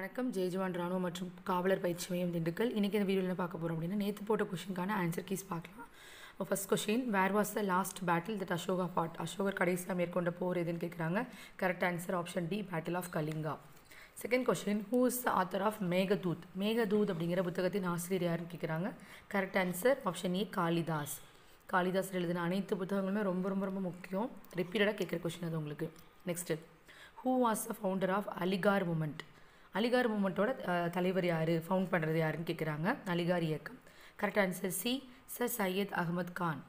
வணக்கம் ஜெய்ஜவான் ராணுவ மற்றும் காவலர் பயிற்சி மையம் திண்டுக்கல் இன்றைக்கி இந்த வீடியோவில் என்ன பார்க்க போகிறோம் அப்படின்னா நேற்று போட்ட கொஷினுக்கான ஆன்சர் கீஸ் பார்க்கலாம் first question where was the last battle that Ashoka fought அசோகர் கடைசியாக மேற்கொண்ட போர் எதுன்னு கேட்குறாங்க correct answer option D battle of Kalinga second question who is the author of Meghdoot Meghdoot அப்படிங்கிற புத்தகத்தின் ஆசிரியர் யாருன்னு கேட்குறாங்க correct answer option A Kalidas Kalidas எழுதின அனைத்து புத்தகங்களுமே ரொம்ப ரொம்ப ரொம்ப முக்கியம் ரிப்பீட்டடாக கேட்குற கொஷின் அது உங்களுக்கு next who was the founder of Aligarh movement Aligarh மூமெண்ட்டோட தலைவர் யார் ஃபவுண்ட் பண்ணுறது யாருன்னு கேட்குறாங்க அலிகார் இயக்கம் correct answer C sir Syed Ahmed Khan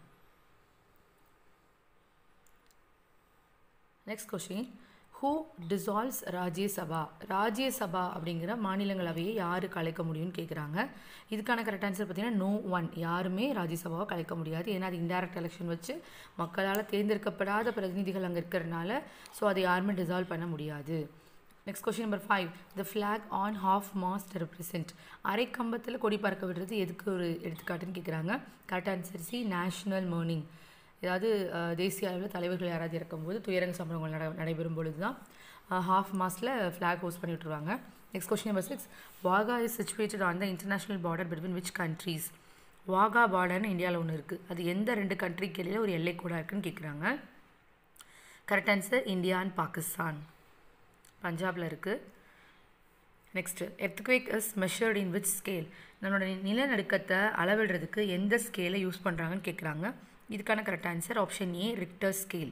next question who dissolves Rajya Sabha Rajya Sabha அப்படிங்கிற மாநிலங்களவையை யார் கலைக்க முடியும்னு கேட்குறாங்க இதுக்கான கரெக்ட் ஆன்சர் பார்த்தீங்கன்னா நோ ஒன் யாருமே ராஜ்யசபாவை கலைக்க முடியாது ஏன்னா அது இன்டைரக்ட் எலெக்ஷன் வச்சு மக்களால் தேர்ந்தெடுக்கப்படாத பிரதிநிதிகள் அங்கே இருக்கிறதுனால ஸோ அதை யாருமே டிசால்வ் பண்ண முடியாது next question number five the flag on half mast represent அரை கம்பத்தில் கொடி பறக்க விடுறது எதுக்கு ஒரு எடுத்துக்காட்டுன்னு கேட்குறாங்க correct answer C national mourning ஏதாவது தேசிய அளவில் தலைவர்கள் யாராவது இறக்கும்போது துயரங்க சம்பவங்கள் நட நடைபெறும் பொழுது தான் ஹாஃப் மாஸ்டில் ஃப்ளாக் ஹோஸ்ட் பண்ணி விட்ருவாங்க next question number six Wagah is situated on the international border between which countries Wagah பார்டர்னு இந்தியாவில் ஒன்று இருக்குது அது எந்த ரெண்டு கண்ட்ரிக்கு இடையில ஒரு எல்லை கூட இருக்குன்னு கேட்குறாங்க correct answer India and Pakistan பஞ்சாபில் இருக்குது next earthquake is measured in which scale நம்மளோட நிலநடுக்கத்தை அளவிடுறதுக்கு எந்த ஸ்கேலை யூஸ் பண்ணுறாங்கன்னு கேட்குறாங்க இதுக்கான correct answer option A Richter scale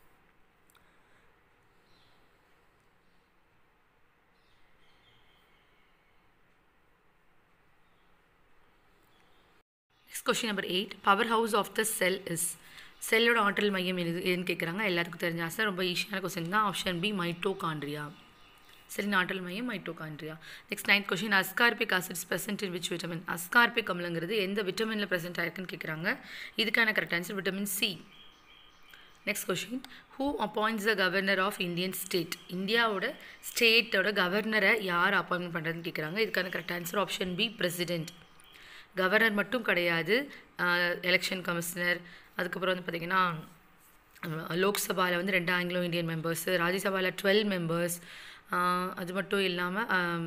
next question number eight power house of the cell is செல்லோட ஆற்றல் மையம் எது எதுன்னு கேட்குறாங்க எல்லாத்துக்கும் தெரிஞ்ச ஆன்சர் ரொம்ப ஈஸியான கொஸ்டின் தான் ஆப்ஷன் பி மைட்டோகாண்ட்ரியா செல்லின் ஆற்றல் மையம் mitochondria next ninth question ascorbic acids present in which vitamin ascorbic அமிலங்கிறது எந்த விட்டமினில் ப்ரெசென்ட் ஆயிருக்குன்னு கேட்குறாங்க இதுக்கான correct answer vitamin C next question who appoints the governor of Indian state இந்தியாவோட ஸ்டேட்டோட கவர்னரை யார் அப்பாயின்மெண்ட் பண்ணுறதுன்னு கேட்குறாங்க இதுக்கான correct answer option B president governor மட்டும் கிடையாது எலெக்ஷன் கமிஷனர் அதுக்கப்புறம் வந்து பார்த்திங்கன்னா லோக்சபாவில் வந்து ரெண்டு ஆங்கிலோ இந்தியன் மெம்பர்ஸு ராஜ்யசபாவில் டுவெல் மெம்பர்ஸ் அது மட்டும் இல்லாமல்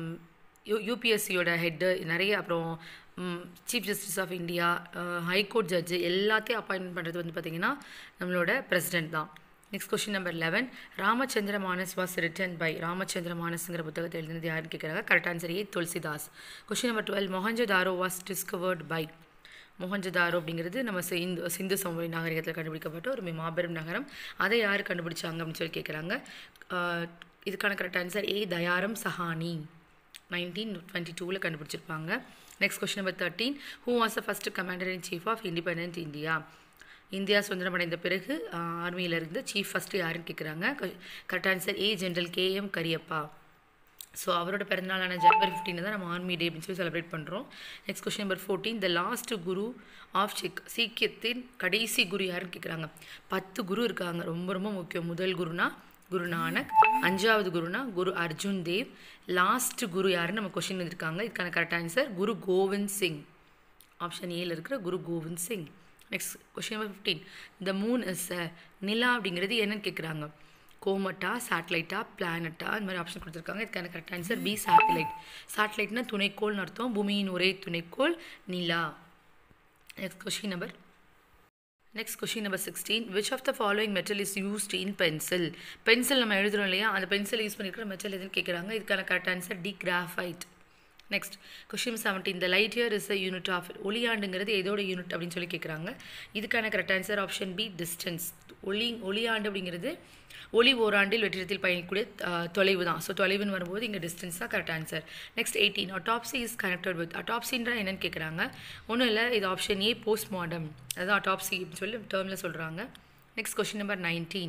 யூ யூபிஎஸ்சியோட ஹெட்டு நிறைய அப்புறம் chief justice of India high court judge எல்லாத்தையும் அப்பாயின்மெண்ட் பண்ணுறது வந்து பார்த்திங்கன்னா நம்மளோட பிரசிடென்ட் தான் next question number eleven Ramachandra Manas was written by Ramachandra மானஸ்ங்கிற புத்தகத்தை எழுதினது யாருன்னு கேட்குறாங்க correct answer A Tulsidas question number twelve Mohenjodaro was discovered by Mohenjodaro அப்படிங்கிறது நம்ம சிந்து சிந்து சமவெளி நாகரிகத்தில் கண்டுபிடிக்கப்பட்ட ஒரு மாபெரும் நகரம் அதை யார் கண்டுபிடிச்சாங்க அப்படின்னு சொல்லி கேட்குறாங்க இதுக்கான correct answer A Dayaram Sahni nineteen twenty டூவில் கண்டுபிடிச்சிருப்பாங்க next question number thirteen who was the first commander in chief of independent India India சுதந்திரம் அடைந்த பிறகு ஆர்மியிலிருந்து சீஃப் ஃபஸ்ட்டு யாருன்னு கேட்குறாங்க correct answer A general K M Cariappa so அவரோட பிறந்தநாளான ஜனவரி ஃபிஃப்டீன் தான் நம்ம ஆர்மி டே அப்படின்னு சொல்லி செலிப்ரேட் பண்ணுறோம் next question number fourteen the last guru of Sikh சீக்கியத்தின் கடைசி குரு யாருன்னு கேட்குறாங்க பத்து குரு இருக்காங்க ரொம்ப ரொம்ப முக்கியம் முதல் குருனா குரு நானக் அஞ்சாவது குருனா குரு அர்ஜுன் தேவ் லாஸ்ட் குரு யாருன்னு நம்ம கொஷின் இருக்காங்க இதுக்கான correct answer Guru Gobind Singh option ஏல இருக்கிற Guru Gobind Singh next question number fifteen the moon is a நிலா அப்படிங்கிறது என்னன்னு கேட்குறாங்க கோமட்டா சேட்டலைட்டா பிளானட்டா இந்த மாதிரி ஆப்ஷன் கொடுத்துருக்காங்க இதுக்கான கரெக்ட் ஆன்சர் பி சேட்டலைட் சேட்டலைட்னா துணைக்கோள்னு அர்த்தம் பூமியின் ஒரே துணைக்கோள் நிலா next question number next question number sixteen which of the following metal is used in pencil pencil நம்ம எழுதுறோம் இல்லையா அந்த பென்சில் யூஸ் பண்ணியிருக்கிற மெட்டல் எதுன்னு கேட்குறாங்க இதுக்கான correct answer D graphite next question seventeen the light year is a unit of ஒளியாண்டுங்கிறது எதோட யூனிட் அப்படின்னு சொல்லி கேட்குறாங்க இதுக்கான correct answer option B distance ஒளி ஒளியாண்டு அப்படிங்கிறது ஒளி ஓராண்டில் வெற்றிடத்தில் பயணிக்கக்கூடிய தொலைவு தான் ஸோ தொலைவுன்னு வரும்போது இங்கே டிஸ்டன்ஸ் தான் correct answer next eighteen autopsy is connected with அட்டாப்சின்றா என்னன்னு கேட்குறாங்க ஒன்றும் இல்லை இது ஆப்ஷன் ஏ போஸ்ட்மார்டம் அதுதான் அட்டாப்சி அப்படின்னு சொல்லி டேர்மில் சொல்கிறாங்க next question number nineteen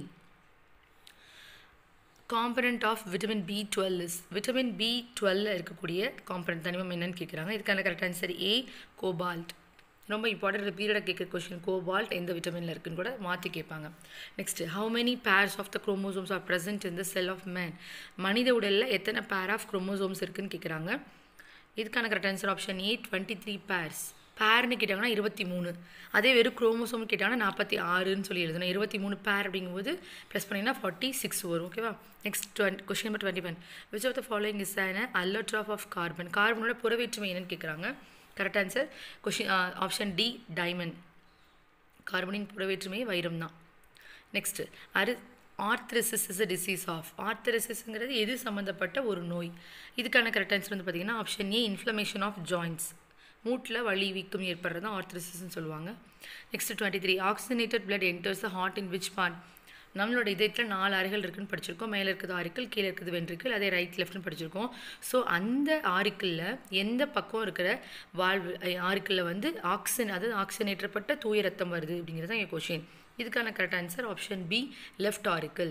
component of vitamin B twelve is vitamin B டுவெல்ல இருக்கக்கூடிய காம்பனண்ட் தனிமம் என்னன்னு கேட்குறாங்க இதுக்கான கரெக்ட் ஆன்சர் ஏ கோபால்ட் ரொம்ப இம்பார்ட்டன்ட் பீரியடாக கேட்குற கொஷின் கோபால்ட் எந்த விட்டமினில் இருக்குன்னு கூட மாற்றி கேட்பாங்க next how many pairs of the chromosomes R present in the cell of man மனித உடலில் எத்தனை பேர் ஆஃப் குரோமோசோம்ஸ் இருக்குன்னு கேட்குறாங்க இதுக்கான correct answer option A twenty three pairs பேர்னு கேட்டாங்கன்னா இருபத்தி மூணு அதே வெறும் குரோமோசோம் கேட்டாங்கன்னா நாற்பத்தி ஆறுன்னு சொல்லி எழுதணும் இருபத்தி மூணு பேர் அப்படிங்கும்போது ப்ளஸ் பண்ணிங்கன்னா ஃபார்ட்டி சிக்ஸ் வரும் ஓகேவா next twenty question number twenty one which of the following is an allotrope of carbon கார்பனோட புறவேற்றுமை என்னன்னு கேட்குறாங்க correct answer question option D diamond கார்பனின் புறவேற்றுமை வைரம் தான் நெக்ஸ்ட்டு அரு arthritis is a disease of ஆர்த்ரிசிஸ்ங்கிறது எது சம்மந்தப்பட்ட ஒரு நோய் இதுக்கான கரெக்ட் ஆன்சர் வந்து பார்த்திங்கன்னா option A inflammation of joints மூட்டில் வலி வீக்கம் ஏற்படுறது தான் ஆர்த்ரிசிஸ்ன்னு சொல்லுவாங்க next twenty three oxygenated blood enters the heart in which part நம்மளோட இதயத்தில் நாலு அறைகள் இருக்குன்னு படிச்சிருக்கோம் மேலே இருக்குது ஆரிக்கல் கீழே இருக்குது வென்ட்ரிக்கல் அதே ரைட் லெஃப்ட்னு படிச்சிருக்கோம் ஸோ அந்த ஆரிக்கலில் எந்த பக்கம் இருக்கிற வாழ்வு ஆரிக்கலில் வந்து ஆக்சிஜன் அதாவது ஆக்சிஜனேற்றப்பட்ட தூய ரத்தம் வருது அப்படிங்கிறது தான் என் கொஷின் இதுக்கான correct answer option B left auricle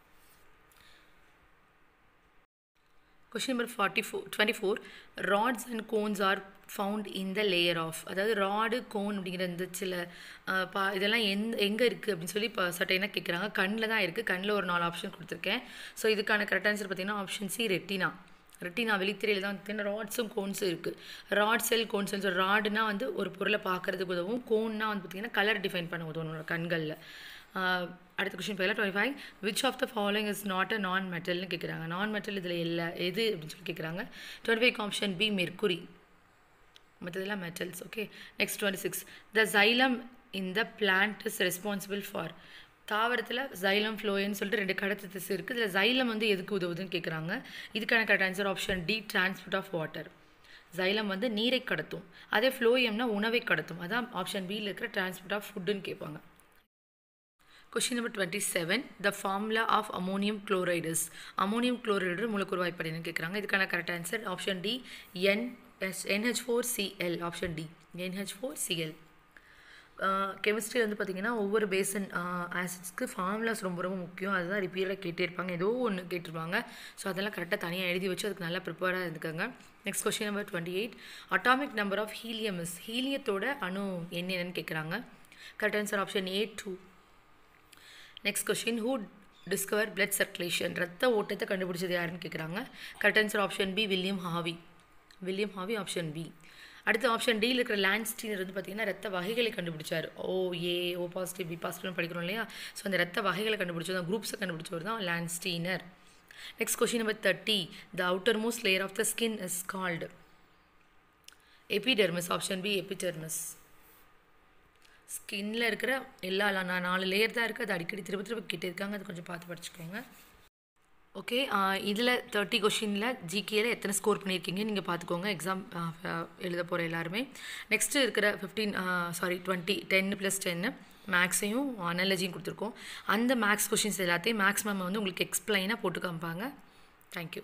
question number forty four twenty four rods and cones are found in the layer of அதாவது ராடு கோன் அப்படிங்கிற இந்த சில பா இதெல்லாம் எந்த எங்கே இருக்குது அப்படின்னு சொல்லி இப்போ சட்டைனா கேட்குறாங்க கண்ணில் தான் இருக்குது கண்ணில் ஒரு நாலு ஆப்ஷன் கொடுத்துருக்கேன் ஸோ இதுக்கான கரெக்ட் ஆன்சர் பார்த்தீங்கன்னா ஆப்ஷன் சி ரெட்டினா ரெட்டினா வெளித்திரையில் தான் பார்த்தீங்கன்னா ராட்ஸும் கோன்ஸும் இருக்குது ராட் செல் கோன்ஸ் ஸோ ராடுனா வந்து ஒரு பொருளை பார்க்குறதுக்கு உதவும் கோன்னா வந்து பார்த்திங்கன்னா கலர் டிஃபைன் பண்ண உதவும் நம்மளோட கண்களில் அடுத்த கொஷின் போயிடலாம் twenty five which of the following is not a non மெட்டல்னு கேட்குறாங்க நான் மெட்டல் இதில் இல்லை எது அப்படின்னு சொல்லி கேட்குறாங்க twenty five option B mercury மற்றதெல்லாம் metals okay next twenty six the xylem in the plant is responsible for தாவரத்தில் ஜைலம் ஃப்ளோயன்னு சொல்லிட்டு ரெண்டு கடத்து திசு இருக்குது இதில் ஜைலம் வந்து எதுக்கு உதவுதுன்னு கேட்குறாங்க இதுக்கான correct answer option D transport of water xylem வந்து நீரை கடத்தும் அதே ஃப்ளோயம்னா உணவை கடத்தும் அதான் ஆப்ஷன் பியில் இருக்கிற டிரான்ஸ்போர்ட் ஆஃப் ஃபுட்டுன்னு கேட்பாங்க question number twenty seven the formula of ammonium chlorides ammonium chloride மூலக்கூறு வாய்ப்பாடுன்னு கேட்குறாங்க இதுக்கான correct answer option D N S NH four Cl option D NH four Cl chemistry வந்து பார்த்திங்கன்னா ஒவ்வொரு பேசன் ஆசிட்ஸ்க்கு ஃபார்முலாஸ் ரொம்ப ரொம்ப முக்கியம் அதுதான் ரிப்பீட்டாக கேட்டே இருப்பாங்க ஏதோ ஒன்று கேட்டிருப்பாங்க ஸோ அதெல்லாம் கரெக்டாக தனியாக எழுதி வச்சு அதுக்கு நல்லா ப்ரிப்பேராக இருந்துக்காங்க next question number twenty eight atomic number of helium is ஹீலியத்தோட அணு என்னென்னு கேட்குறாங்க correct answer option A two next question who discover blood circulation ரத்த ஓட்டத்தை கண்டுபிடிச்சது யாருன்னு கேட்குறாங்க correct answer option B William Harvey William Harvey option B அடுத்த ஆப்ஷன் டியில் இருக்கிற லேண்ட்ஸ்டீனர் வந்து பார்த்திங்கன்னா ரத்த வகைகளை கண்டுபிடிச்சார் ஓ ஏ ஓ பாசிட்டிவ் பி பாசிட்டிவ்னு படிக்கிறோம் இல்லையா ஸோ அந்த ரத்த வகைகளை கண்டுபிடிச்சது குரூப்ஸை கண்டுபிடிச்சவர் தான் Landsteiner next question number thirty the outer most layer of the skin is called epidermis option B epidermis ஸ்கின்ல இருக்கிற எல்லா நான் நாலு லேயர் தான் இருக்குது அது அடிக்கடி திரும்ப திரும்ப கிட்டே இருக்காங்க அது கொஞ்சம் பார்த்து படிச்சுக்கோங்க ஓகே இதில் தேர்ட்டி கொஷினில் ஜிகேல எத்தனை ஸ்கோர் பண்ணியிருக்கீங்க நீங்கள் பார்த்துக்கோங்க எக்ஸாம் எழுத போகிற எல்லாருமே நெக்ஸ்ட்டு இருக்கிற fifteen sorry twenty ten plus டென்னு மேக்ஸையும் அனாலஜியும் கொடுத்துருக்கோம் அந்த மேக்ஸ் கொஷின்ஸ் எல்லாத்தையும் மேக்ஸ் மேம் வந்து உங்களுக்கு எக்ஸ்பிளைனாக போட்டு காமிப்பாங்க தேங்க்யூ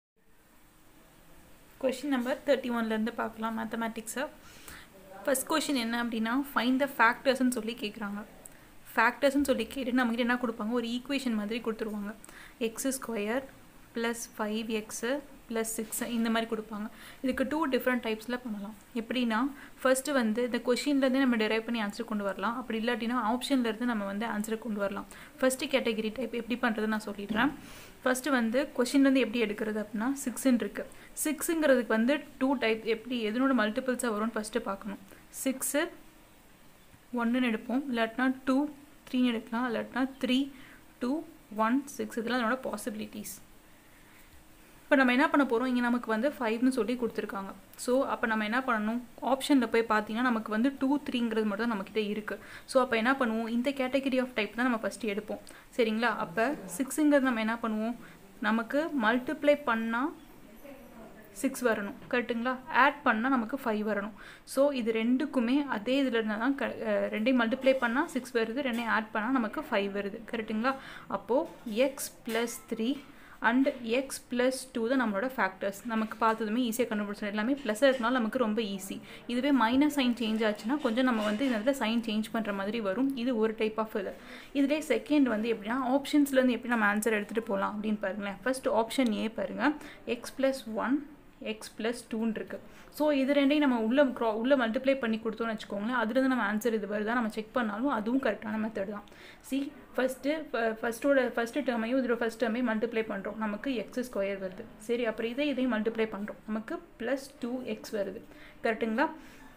கொஷின் நம்பர் தேர்ட்டி ஒன்லேருந்து பார்க்கலாம் மேத்தமேட்டிக்ஸை ஃபஸ்ட் கொஷின் என்ன அப்படின்னா ஃபைன் த ஃபேக்டர்ஸ்னு சொல்லி கேட்குறாங்க ஃபேக்டர்ஸ்னு சொல்லி கேட்டு நம்மகிட்ட என்ன கொடுப்பாங்க ஒரு ஈக்குவேஷன் மாதிரி கொடுத்துருவாங்க x square plus five x plus six இந்த மாதிரி கொடுப்பாங்க இதுக்கு டூ டிஃப்ரெண்ட் டைப்ஸில் பண்ணலாம் எப்படின்னா ஃபர்ஸ்ட்டு வந்து இந்த கொஷின்லேருந்து நம்ம டெரைவ் பண்ணி ஆன்சர் கொண்டு வரலாம் அப்படி இல்லாட்டினா ஆப்ஷன்லேருந்து நம்ம வந்து ஆன்சரை கொண்டு வரலாம் ஃபஸ்ட்டு கேட்டகரி டைப் எப்படி பண்ணுறது நான் சொல்லிடுறேன் ஃபஸ்ட்டு வந்து கொஷின்லேருந்து எப்படி எடுக்கிறது அப்படின்னா சிக்ஸ்ன்னு இருக்குது சிக்ஸுங்கிறதுக்கு வந்து டூ டைப் எப்படி எதனோட மல்டிபிள்ஸாக வரும்னு ஃபஸ்ட்டு பார்க்கணும் சிக்ஸு ஒன்றுன்னு எடுப்போம் இல்லாட்டினா டூ த்ரீன்னு எடுக்கலாம் இல்லாட்டினா த்ரீ டூ ஒன் சிக்ஸ் இதெல்லாம் அதனோட பாசிபிலிட்டிஸ் இப்போ நம்ம என்ன பண்ண போகிறோம் இங்கே நமக்கு வந்து ஃபைவ்னு சொல்லி கொடுத்துருக்காங்க ஸோ அப்போ நம்ம என்ன பண்ணணும் ஆப்ஷனில் போய் பார்த்தீங்கன்னா நமக்கு வந்து டூ த்ரீங்கிறது மட்டும் தான் நம்மக்கிட்ட இருக்குது ஸோ அப்போ என்ன பண்ணுவோம் இந்த கேட்டகரி ஆஃப் டைப் தான் நம்ம ஃபஸ்ட்டு எடுப்போம் சரிங்களா அப்போ சிக்ஸுங்கிறது நம்ம என்ன பண்ணுவோம் நமக்கு மல்டிப்ளை பண்ணால் சிக்ஸ் வரணும் கரெக்டுங்களா ஆட் பண்ணால் நமக்கு ஃபைவ் வரணும் ஸோ இது ரெண்டுக்குமே அதே இதில் இருந்தால் தான் க ரெண்டையும் மல்டிப்ளை பண்ணால் சிக்ஸ் வருது ரெண்டையும் ஆட் பண்ணால் நமக்கு ஃபைவ் வருது கரெக்டுங்களா அப்போது x plus three and x plus two தான் நம்மளோட ஃபேக்டர்ஸ் நமக்கு பார்த்ததுமே ஈஸியாக கண்டுபிடிச்சோம் எல்லாமே ப்ளஸ் இருக்கனால நமக்கு ரொம்ப ஈஸி இதுவே மைனஸ் சைன் சேஞ்ச் ஆச்சுன்னா கொஞ்சம் நம்ம வந்து இந்த இடத்துல சைன் சேஞ்ச் பண்ணுற மாதிரி வரும் இது ஒரு டைப் ஆஃப் இது இதுலேயே செகண்ட் வந்து எப்படின்னா ஆப்ஷன்ஸ்லேருந்து எப்படி நம்ம ஆன்சர் எடுத்துகிட்டு போகலாம் அப்படின்னு பாருங்களேன் ஃபர்ஸ்ட் ஆப்ஷன் ஏ பாருங்கள் x plus one x plus டூன்னு இருக்குது ஸோ இது ரெண்டையும் நம்ம உள்ள க்ரா உள்ளே மல்டிப்ளை பண்ணி கொடுத்தோம்னு வச்சுக்கோங்களேன் அதுலேருந்து நம்ம ஆன்சர் இது வருதா நம்ம செக் பண்ணாலும் அதுவும் கரெக்டான மெத்தட் தான் சி ஃபஸ்ட்டு ஃபஸ்ட்டோட ஃபஸ்ட்டு டேர்மையும் இதோட ஃபஸ்ட் டேர்மையும் மல்டிப்ளை பண்ணுறோம் நமக்கு எக்ஸ் ஸ்கொயர் வருது சரி அப்புறம் இதை இதையும் மல்டிப்ளை பண்ணுறோம் நமக்கு ப்ளஸ் டூ எக்ஸ் வருது கரெக்டுங்களா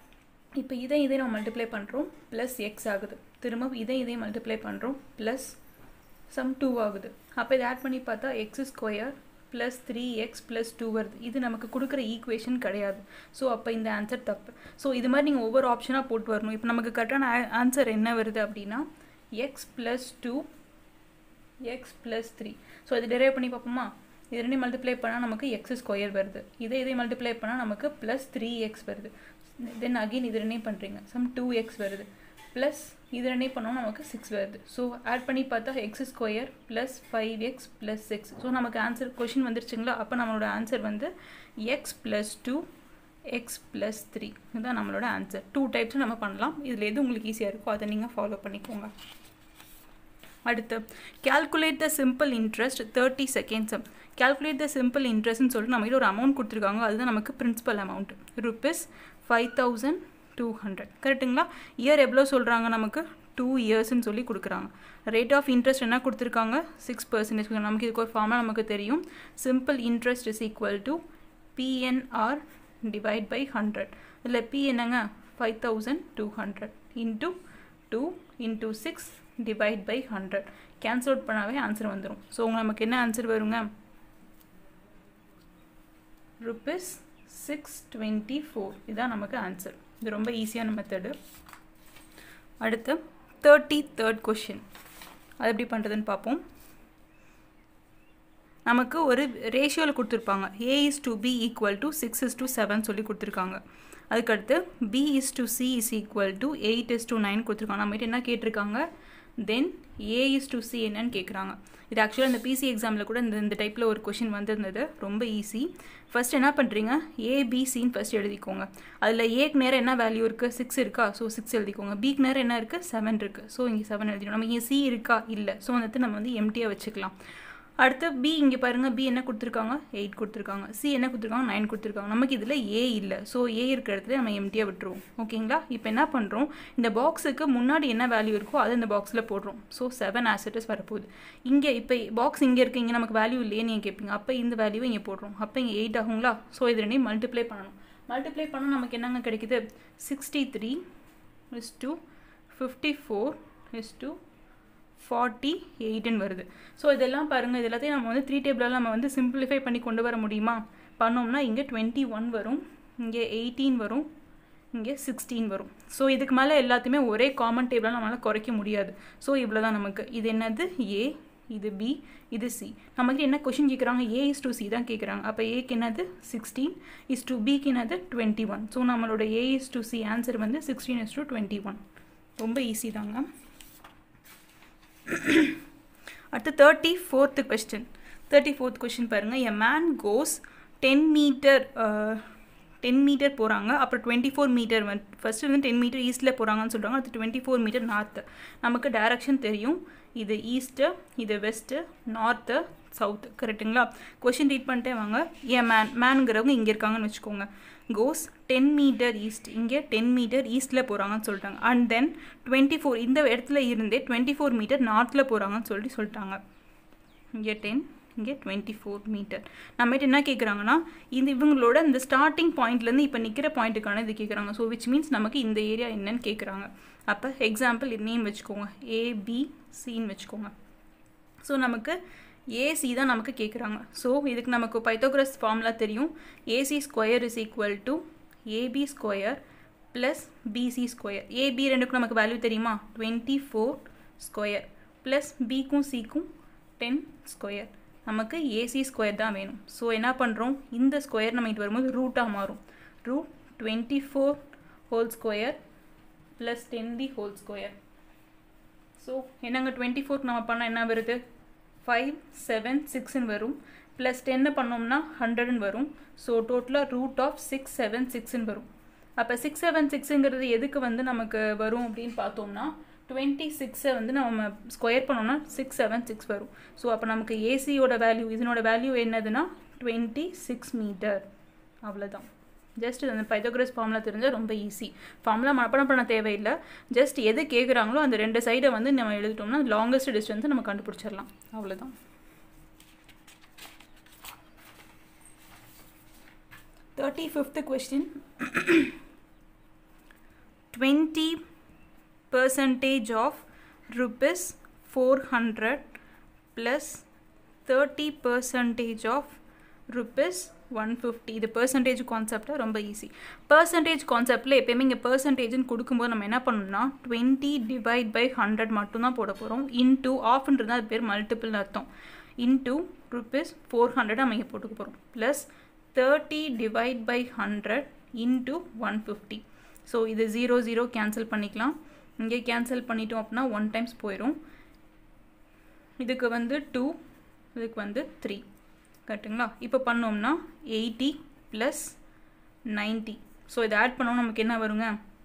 இப்போ இதை இதை நம்ம மல்டிப்ளை பண்ணுறோம் ப்ளஸ் எக்ஸ் ஆகுது திரும்ப இதை இதை மல்டிப்ளை பண்ணுறோம் ப்ளஸ் சம் டூ ஆகுது அப்போ இதை ஆட் பண்ணி பார்த்தா x square plus three x plus two வருது இது நமக்கு கொடுக்குற ஈக்குவேஷன் கிடையாது ஸோ அப்போ இந்த ஆன்சர் தப்பு ஸோ இது மாதிரி நீங்கள் ஒவ்வொரு ஆப்ஷனாக போட்டு வரணும் இப்போ நமக்கு கரெக்டான ஆன்சர் என்ன வருது அப்படின்னா x plus two x plus three so இது டெரைவ் பண்ணி பார்ப்போமா இது ரெண்டையும் மல்டிப்ளை பண்ணால் நமக்கு எக்ஸ் ஸ்கொயர் வருது இதே இதை மல்டிப்ளை பண்ணால் நமக்கு ப்ளஸ் த்ரீ எக்ஸ் வருது தென் அகெயின் இது ரெண்டையும் பண்ணுறீங்க சம் டூ எக்ஸ் வருது ப்ளஸ் இது ரெண்டையும் பண்ணோம் நமக்கு சிக்ஸ் வருது ஸோ ஆட் பண்ணி பார்த்தா x square plus five x plus six so நமக்கு ஆன்சர் கொஷின் வந்துருச்சுங்களா அப்போ நம்மளோட ஆன்சர் வந்து x plus two x plus three இதுதான் நம்மளோட ஆன்சர் டூ டைப்ஸும் நம்ம பண்ணலாம் இதில் எது உங்களுக்கு ஈஸியாக இருக்கோ அதை நீங்கள் ஃபாலோ பண்ணிக்கோங்க அடுத்து calculate the simple interest thirty seconds calculate the simple இன்ட்ரெஸ்ட்னு சொல்லிட்டு நம்மகிட்ட ஒரு அமௌண்ட் கொடுத்துருக்காங்க அதுதான் நமக்கு principal amount rupees five thousand two hundred கரெக்டுங்களா இயர் எவ்வளோ சொல்கிறாங்க நமக்கு டூ இயர்ஸ்ன்னு சொல்லி கொடுக்குறாங்க ரேட் ஆஃப் இன்ட்ரெஸ்ட் என்ன கொடுத்துருக்காங்க சிக்ஸ் பர்சன்டேஜ் நமக்கு இதுக்கு ஒரு ஃபார்மாக நமக்கு தெரியும் simple interest is equal to PNR divide by hundred இதில் பி என்னங்க five thousand two hundred into two into six divide by hundred cancel out பண்ணாவே ஆன்சர் வந்துடும் ஸோ நமக்கு என்ன ஆன்சர் வருங்க ருபீஸ் சிக்ஸ் டுவெண்ட்டி ஃபோர் இதுதான் நமக்கு ஆன்சர் இது ரொம்ப ஈஸியான மெத்தடு அடுத்து தேர்ட்டி தேர்ட் கொஷின் அது எப்படி பண்ணுறதுன்னு பார்ப்போம் நமக்கு ஒரு ரேஷியோவில் கொடுத்துருப்பாங்க A is to B equal to six is to seven சொல்லி கொடுத்துருக்காங்க அதுக்கடுத்து B is to C is equal to eight is to nine கொடுத்துருக்காங்க நம்மகிட்ட என்ன கேட்டிருக்காங்க then A is to C என்னன்னு கேட்குறாங்க இது ஆக்சுவலாக இந்த பிசி எக்ஸாமில் கூட இந்த இந்த டைப்பில் ஒரு கொஷின் வந்திருந்தது ரொம்ப ஈஸி ஃபஸ்ட் என்ன பண்ணுறீங்க ஏபிசின்னு ஃபஸ்ட் எழுதிக்கோங்க அதில் ஏக்கு நேரம் என்ன வேல்யூ இருக்குது சிக்ஸ் இருக்கா ஸோ சிக்ஸ் எழுதிக்கோங்க பிக்கு நேரம் என்ன இருக்குது செவன் இருக்குது ஸோ இங்கே செவன் எழுதிடும் நம்ம இங்கே சி இருக்கா இல்லை ஸோ வந்துட்டு நம்ம வந்து எம்டியாக வச்சுக்கலாம் அடுத்து பி இங்கே பாருங்கள் பி என்ன கொடுத்துருக்காங்க எயிட் கொடுத்துருக்காங்க சி என்ன கொடுத்துருக்காங்க நைன் கொடுத்துருக்காங்க நமக்கு இதில் ஏ இல்லை ஸோ ஏ இருக்கிற இடத்துல நம்ம எம்டியாக விட்டுருவோம் ஓகேங்களா இப்போ என்ன பண்ணுறோம் இந்த பாக்ஸுக்கு முன்னாடி என்ன வேல்யூ இருக்கோ அதை இந்த பாக்ஸில் போடுறோம் ஸோ செவன் ஆசட்டஸ் வரப்போகுது இங்கே இப்போ பாக்ஸ் இங்கே இருக்குது இங்கே நமக்கு வேல்யூ இல்லையே நீங்கள் கேட்பீங்க அப்போ இந்த வேல்யூவை இங்கே போடுறோம் அப்போ இங்கே எயிட் ஆகுங்களா ஸோ இது ரெண்டையும் மல்டிப்ளை பண்ணணும் மல்டிப்ளை பண்ணால் நமக்கு என்னங்க கிடைக்குது sixty three is to fifty four is to forty எயிட்டுன்னு வருது ஸோ இதெல்லாம் பாருங்கள் இது எல்லாத்தையும் நம்ம வந்து த்ரீ டேபிளால் நம்ம வந்து சிம்பிளிஃபை பண்ணி கொண்டு வர முடியுமா பண்ணோம்னா இங்கே டுவெண்ட்டி ஒன் வரும் இங்கே எயிட்டீன் வரும் இங்கே சிக்ஸ்டீன் வரும் ஸோ இதுக்கு மேலே எல்லாத்தையுமே ஒரே காமன் டேபிளாக நம்மளால் குறைக்க முடியாது ஸோ இவ்வளோ தான் நமக்கு இது என்னது ஏ இது பி இது சி நமக்கு என்ன கொஷின் கேட்குறாங்க ஏ இஸ் டு சி தான் கேட்குறாங்க அப்போ ஏக்கு என்னது சிக்ஸ்டீன் இஸ் டு பிக்கு என்னது டுவெண்ட்டி ஒன் ஸோ நம்மளோட A is to C answer வந்து sixteen is to twenty one ரொம்ப ஈஸி தாங்க அடுத்து thirty fourth question thirty fourth question பாருங்கள் a man goes ten meter ten meter போகிறாங்க அப்புறம் டுவெண்ட்டி ஃபோர் மீட்டர் வந்து ஃபஸ்ட்டு வந்து டென் மீட்டர் ஈஸ்ட்டில் போகிறாங்கன்னு சொல்கிறாங்க அது டுவெண்ட்டி ஃபோர் மீட்டர் நார்த்து நமக்கு டைரக்ஷன் தெரியும் இது ஈஸ்ட்டு இது வெஸ்ட்டு நார்த்து சவுத்து கரெக்டுங்களா கொஷின் ரீட் பண்ணிட்டே வாங்க ஏன் மேன் மேனுங்கிறவங்க இங்கே இருக்காங்கன்னு வச்சுக்கோங்க கோஸ் டென் மீட்டர் ஈஸ்ட் இங்கே டென் மீட்டர் ஈஸ்ட்டில் போகிறாங்கன்னு சொல்லிட்டாங்க அண்ட் தென் டுவெண்ட்டி ஃபோர் இந்த இடத்துல இருந்தே டுவெண்ட்டி ஃபோர் மீட்டர் நார்த்தில் போகிறாங்கன்னு சொல்லிட்டு சொல்லிட்டாங்க இங்கே டென் இங்கே டுவெண்ட்டி ஃபோர் மீட்டர் நம்மகிட்ட என்ன கேட்குறாங்கன்னா இந்த இவங்களோட இந்த ஸ்டார்டிங் பாயிண்ட்லேருந்து இப்போ நிற்கிற பாயிண்ட்டுக்கான இது கேட்குறாங்க ஸோ விச் மீன்ஸ் நமக்கு இந்த ஏரியா என்னன்னு கேட்குறாங்க அப்போ எக்ஸாம்பிள் நேம் வச்சுக்கோங்க ஏபிசின்னு வச்சுக்கோங்க ஸோ நமக்கு ஏசி தான் நமக்கு கேட்குறாங்க ஸோ இதுக்கு நமக்கு பைத்தோகிரஸ் ஃபார்முலா தெரியும் AC square is equal to AB square plus BC square AB ரெண்டுக்கும் நமக்கு வேல்யூ தெரியுமா டுவெண்ட்டி ஃபோர் ஸ்கொயர் ப்ளஸ் பிக்கும் சிக்கும் டென் ஸ்கொயர் நமக்கு ஏசி ஸ்கொயர் தான் வேணும் ஸோ என்ன பண்ணுறோம் இந்த ஸ்கொயர் நம்ம இது வரும்போது ரூட்டாக மாறும் root twenty four whole square plus ten the whole square so என்னங்க டுவெண்ட்டி ஃபோர்க்கு நம்ம பண்ணால் என்ன வருது ஃபைவ் செவன் சிக்ஸ்ன்னு வரும் ப்ளஸ் டென்னு பண்ணோம்னா ஹண்ட்ரட்னு வரும் ஸோ டோட்டலாக ரூட் ஆஃப் சிக்ஸ் செவன் சிக்ஸ்ன்னு வரும் அப்போ சிக்ஸ் செவன் சிக்ஸுங்கிறது எதுக்கு வந்து நமக்கு வரும் அப்படின்னு பார்த்தோம்னா டுவெண்ட்டி சிக்ஸை வந்து நம்ம ஸ்கொயர் பண்ணோம்னா சிக்ஸ் செவன் சிக்ஸ் வரும் ஸோ அப்போ நமக்கு ஏசியோட வேல்யூ இதனோட வேல்யூ என்னதுன்னா டுவெண்ட்டி சிக்ஸ் மீட்டர் அவ்வளோதான் ஜஸ்ட் அந்த பைத்தோகிரஸ் ஃபார்முலா தெரிஞ்சால் ரொம்ப ஈஸி ஃபார்முலா மனப்படம் பண்ண தேவையில்லை ஜஸ்ட் எது கேட்குறாங்களோ அந்த ரெண்டு சைடை வந்து நம்ம எழுதிட்டோம்னா லாங்கஸ்ட் டிஸ்டன்ஸை நம்ம கண்டுபிடிச்சிடலாம் அவ்வளோதான் thirty fifth question twenty percentage of rupees four hundred plus thirty percentage of rupees one fifty இது பர்சன்டேஜ் கான்செப்டில் ரொம்ப ஈஸி பர்சன்டேஜ் கான்செப்டில் எப்பயுமே இங்கே பர்சன்டேஜ்னு கொடுக்கும்போது நம்ம என்ன பண்ணணும்னா டுவெண்ட்டி டிவைட் பை ஹண்ட்ரட் மட்டும்தான் போட போகிறோம் இன்டூ ஆஃப்ன்றது அது பேர் மல்டிபிள்னு அர்த்தம் இன்டூ ருபீஸ் ஃபோர் ஹண்ட்ரட் நம்ம இங்கே போட்டுக்க போகிறோம் plus thirty divide by hundred into one fifty so இது ஜீரோ ஜீரோ கேன்சல் பண்ணிக்கலாம் இங்கே கேன்சல் பண்ணிட்டோம் அப்படின்னா ஒன் டைம்ஸ் போயிடும் இதுக்கு வந்து டூ இதுக்கு வந்து த்ரீ கரெக்டுங்களா இப்போ பண்ணோம்னா எயிட்டி ப்ளஸ் நைன்ட்டி ஸோ இதை ஆட் பண்ணோம் நமக்கு என்ன வருங்க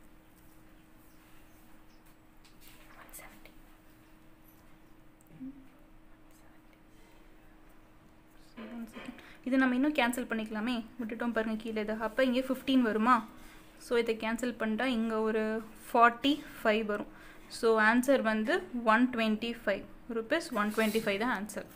இது நம்ம இன்னும் கேன்சல் பண்ணிக்கலாமே விட்டுட்டோம் பாருங்கள் கீழே இது அப்போ இங்கே ஃபிஃப்டீன் வருமா ஸோ இதை கேன்சல் பண்ணிட்டா இங்கே ஒரு ஃபார்ட்டி ஃபைவ் வரும் ஸோ ஆன்சர் வந்து one twenty five rupees one twenty five தான் ஆன்சர்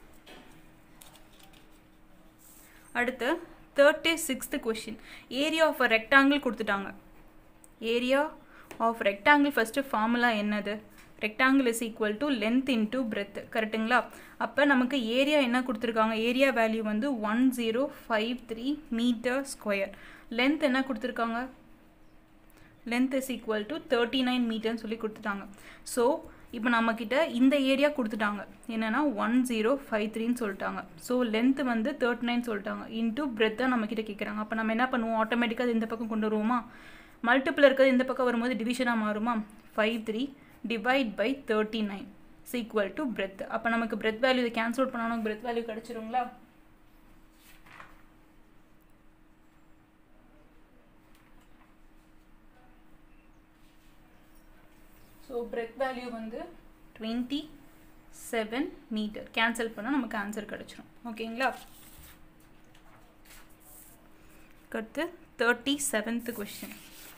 அடுத்து thirty sixth question area of a rectangle கொடுத்துட்டாங்க area of rectangle first formula என்னது rectangle is equal to length into breadth கரெக்டுங்களா அப்போ நமக்கு area என்ன கொடுத்துருக்காங்க ஏரியா வேல்யூ வந்து one zero five three meter square length என்ன கொடுத்துருக்காங்க length is equal to thirty nine மீட்டர்னு சொல்லி கொடுத்துட்டாங்க ஸோ இப்போ நம்மக்கிட்ட இந்த ஏரியா கொடுத்துட்டாங்க என்னென்னா ஒன் ஜீரோ ஃபைவ் த்ரீன்னு சொல்லிட்டாங்க ஸோ லென்த் வந்து தேர்ட்டி நைன் சொல்லிட்டாங்க இன்டூ பிரெத்தாக நம்மக்கிட்ட கேட்குறாங்க அப்போ நம்ம என்ன பண்ணுவோம் ஆட்டோமேட்டிக்காக இந்த பக்கம் கொண்டு வருவோமா மல்டிப்பிள் இருக்கிறது இந்த பக்கம் வரும்போது டிவிஷனாக மாறுமா five three divide by thirty nine is equal to breadth அப்போ நமக்கு பிரெத் வேல்யூ இதை கேன்சல் அவுட் பண்ணாலும் பிரெத் வேல்யூ கிடச்சிருங்களா ஸோ பிரெத் வேல்யூ வந்து டுவெண்ட்டி செவன் மீட்டர் கேன்சல் பண்ணால் நமக்கு ஆன்சர் கிடச்சிரும் ஓகேங்களா அடுத்து thirty seventh question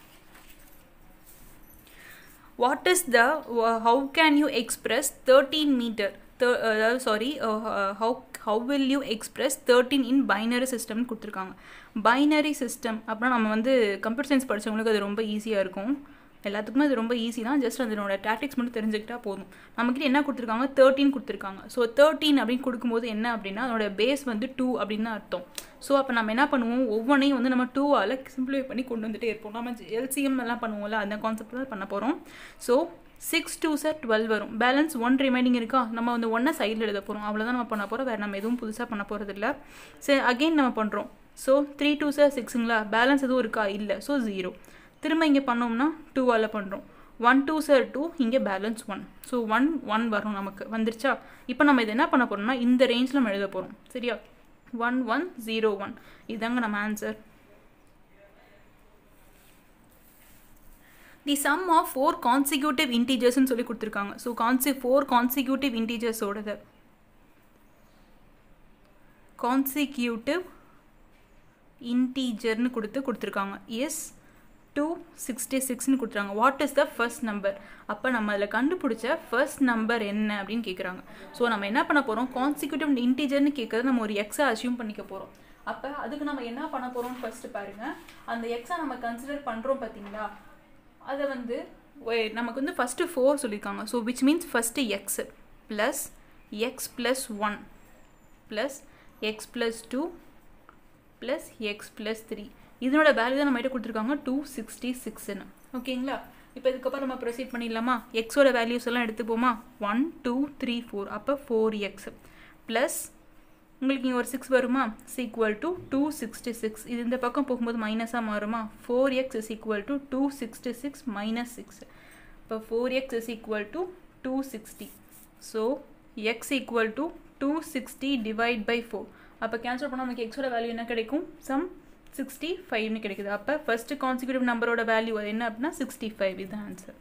what is the how can you express thirteen meter அதாவது sorry how how will you express thirteen in binary சிஸ்டம்னு கொடுத்துருக்காங்க பைனரி சிஸ்டம் அப்படின்னா நம்ம வந்து கம்ப்யூட்டர் சயின்ஸ் படித்தவங்களுக்கு அது ரொம்ப ஈஸியாக இருக்கும் எல்லாத்துக்குமே அது ரொம்ப ஈஸி தான் ஜஸ்ட் அதனோட டாக்டிக்ஸ் மட்டும் தெரிஞ்சுக்கிட்டா போதும் நம்மக்கிட்ட என்ன கொடுத்துருக்காங்க தேர்ட்டின் கொடுத்துருக்காங்க ஸோ தேர்ட்டின் அப்படின்னு கொடுக்கும்போது என்ன அப்படின்னா அதோட பேஸ் வந்து டூ அப்படின்னு தான் அர்த்தம் ஸோ அப்போ நம்ம என்ன பண்ணுவோம் ஒவ்வொன்றையும் வந்து நம்ம டூவால் சிம்பிளிஃபை பண்ணி கொண்டு வந்துட்டே இருப்போம் நம்ம எல்சிஎம் எல்லாம் பண்ணுவோம்ல அந்த கான்செப்ட் தான் பண்ண போகிறோம் ஸோ சிக்ஸ் டூ சார் டுவெல் வரும் பேலன்ஸ் ஒன் ரிமைனிங் இருக்கா நம்ம வந்து ஒன்றை சைடில் எழுத போகிறோம் அவ்வளோதான் நம்ம பண்ண போகிறோம் வேறு நம்ம எதுவும் புதுசாக பண்ண போகிறது இல்லை சரி அகெயின் நம்ம பண்ணுறோம் ஸோ த்ரீ டூ சார் சிக்ஸுங்களா பேலன்ஸ் எதுவும் இருக்கா இல்லை ஸோ ஜீரோ திரும்ப இங்கே பண்ணோம்னா டூவால் பண்ணுறோம் ஒன் டூ சார் டூ இங்கே balance one so one one வரும் நமக்கு வந்துருச்சா இப்போ நம்ம இதை என்ன பண்ண போகிறோம்னா இந்த ரேஞ்சில் நம்ம எழுத போகிறோம் சரியா ஒன் ஒன் ஜீரோ ஒன் இதாங்க நம்ம answer the sum of four consecutive இன்டீஜர்ஸ்னு சொல்லி கொடுத்துருக்காங்க ஸோ கான்சி ஃபோர் கான்சிக்யூட்டிவ் இன்டீஜர்ஸோடது கான்சிக்யூட்டிவ் இன்டீஜர்னு கொடுத்து கொடுத்துருக்காங்க எஸ் டூ சிக்ஸ்டி சிக்ஸ்னு கொடுத்துறாங்க what is the first number அப்போ நம்ம அதில் கண்டுபிடிச்ச ஃபர்ஸ்ட் நம்பர் என்ன அப்படின்னு கேட்குறாங்க ஸோ நம்ம என்ன பண்ண போகிறோம் கான்சிக்யூட்டிவ் இன்டீஜர்னு கேட்குறது நம்ம ஒரு எக்ஸை அசியூம் பண்ணிக்க போகிறோம் அப்போ அதுக்கு நம்ம என்ன பண்ண போகிறோம் ஃபர்ஸ்ட் பாருங்கள் அந்த எக்ஸை நம்ம கன்சிடர் பண்ணுறோம் பார்த்தீங்களா அதை வந்து நமக்கு வந்து ஃபஸ்ட்டு ஃபோர் சொல்லியிருக்காங்க so which means first x plus x plus one plus x plus two plus x plus three இதனோட வேல்யூ தான் நம்மகிட்ட கொடுத்துருக்காங்க டூ சிக்ஸ்டி சிக்ஸ்னு ஓகேங்களா இப்போ இதுக்கப்புறம் நம்ம ப்ரொசீட் பண்ணிடலாமா எக்ஸோட வேல்யூஸ் எல்லாம் எடுத்துப்போமா ஒன் டூ த்ரீ ஃபோர் அப்போ ஃபோர் எக்ஸ் ப்ளஸ் உங்களுக்கு இங்கே ஒரு சிக்ஸ் வருமா is equal to two sixty six இது இந்த பக்கம் போகும்போது மைனஸாக மாறுமா four x is equal to two sixty six minus six இப்போ four x is equal to two sixty so x equal to two sixty divide by four அப்போ cancel பண்ணால் நமக்கு எக்ஸோட வேல்யூ என்ன கிடைக்கும் சம் சிக்ஸ்டி ஃபைவ்னு கிடைக்குது அப்போ ஃபஸ்ட்டு கான்சிக்யூட்டிவ் நம்பரோட வேல்யூ அது என்ன அப்படின்னா சிக்ஸ்டி ஃபைவ் இது answer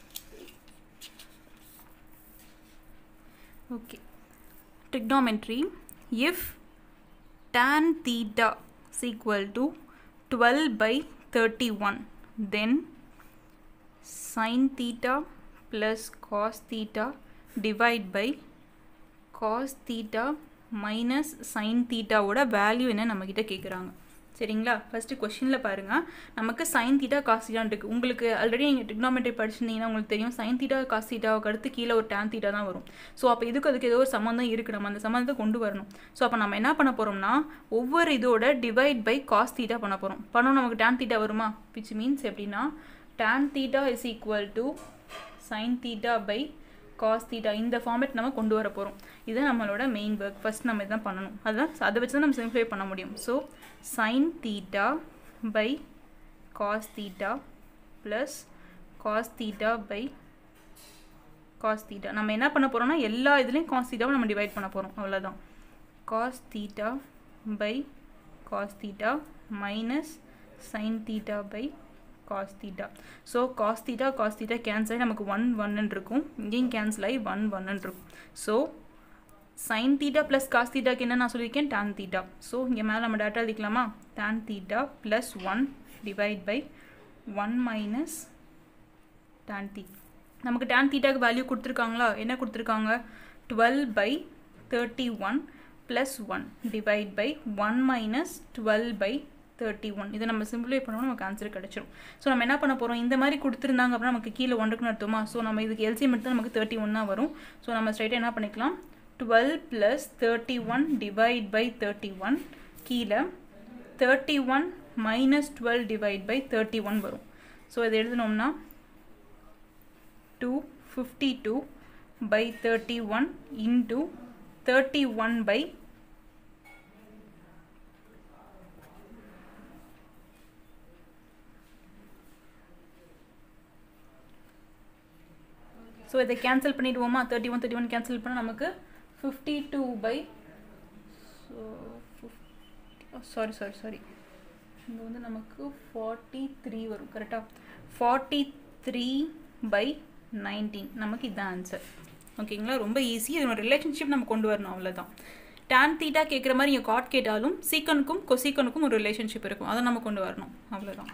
okay trigonometry if tan theta is equal to 12 by 31 then sin theta plus cos theta divide by cos theta minus sin theta ஓட வேல்யூ என்ன நம்மக்கிட்ட கேட்குறாங்க சரிங்களா ஃபஸ்ட்டு கொஷினில் பாருங்கள் நமக்கு சைன் தீட்டா காஸ் தீட்டான் இருக்குது உங்களுக்கு ஆல்ரெடி நீங்கள் டிக்னாமெட்ரி படிச்சிருந்தீங்கன்னா உங்களுக்கு தெரியும் சைன் தீட்டா காஸ் தீட்டாவுக்கு அடுத்து கீழே ஒரு டேன் தீட்டா தான் வரும் ஸோ அப்போ இதுக்கு அதுக்கு ஏதோ ஒரு சம்மந்தம் இருக்குது நம்ம அந்த சம்மந்தத்தை கொண்டு வரணும் ஸோ அப்போ நம்ம என்ன பண்ண போகிறோம்னா ஒவ்வொரு இதோட டிவைட் பை காஸ் தீட்டா பண்ண போகிறோம் பண்ணோம் நமக்கு டேன் தீட்டா வருமா விச் மீன்ஸ் எப்படின்னா tan theta is equal to sine theta by cos theta இந்த ஃபார்மேட் நம்ம கொண்டு வர போகிறோம் இது நம்மளோட மெயின் ஒர்க் ஃபஸ்ட் நம்ம இதான் பண்ணணும் அதுதான் அதை வச்சு தான் நம்ம சிம்பிளை பண்ண முடியும் so sine theta by cos theta plus cos theta by cos theta நம்ம என்ன பண்ண போகிறோம்னா எல்லா இதுலேயும் காஸ் தீட்டாவும் நம்ம டிவைட் பண்ண போகிறோம் அவ்வளோதான் cos theta by cos theta minus sine theta by cos theta so cos theta cos theta cancel ஆகி நமக்கு ஒன் ஒன்னு இருக்கும் இங்கேயும் கேன்சல் ஆகி ஒன் ஒன்னு இருக்கும் so sine theta plus cos தீட்டாக்கு என்ன நான் சொல்லியிருக்கேன் டேன் தீட்டா ஸோ இங்கே மேலே நம்ம டேட்டா எழுதிக்கலாமா tan theta plus one divide by one minus tan theta நமக்கு டேன் தீட்டாக்கு வேல்யூ கொடுத்துருக்காங்களா என்ன கொடுத்துருக்காங்க twelve by thirty one plus one divide by one minus twelve by thirty one இதை நம்ம சிம்பிளை பண்ணோம்னா நமக்கு ஆன்சர் கிடச்சிரும் ஸோ நம்ம என்ன பண்ண போகிறோம் இந்த மாதிரி கொடுத்துருந்தாங்க அப்படின்னா நமக்கு கீழே ஒன்றுக்குன்னு அர்த்தமா ஸோ நம்ம இதுக்கு எல்சிஎம் எடுத்து நமக்கு தேர்ட்டி ஒன் தான் வரும் ஸோ நம்ம ஸ்ட்ரைட்டாக என்ன பண்ணிக்கலாம் twelve plus thirty one divide by thirty one கீழே thirty one minus twelve divide by thirty one வரும் ஸோ இதை எழுதினோம்னா two fifty two by thirty one into thirty one by so இதை கேன்சல் பண்ணிவிடுவோமா thirty one thirty one cancel பண்ணால் நமக்கு fifty two by sorry sorry sorry இங்கே வந்து நமக்கு ஃபார்ட்டி த்ரீ வரும் கரெக்டாக ஃபார்ட்டி த்ரீ பை நைன்டீன் நமக்கு இதுதான் ஆன்சர் ஓகேங்களா ரொம்ப ஈஸி இதோட ரிலேஷன்ஷிப் நம்ம கொண்டு வரணும் அவ்வளோதான் டேன் தீட்டா கேட்குற மாதிரி இங்கே காட் கேட்டாலும் சீக்கனுக்கும் கொசீக்கனுக்கும் ஒரு ரிலேஷன்ஷிப் இருக்கும் அதை நம்ம கொண்டு வரணும் அவ்வளோதான்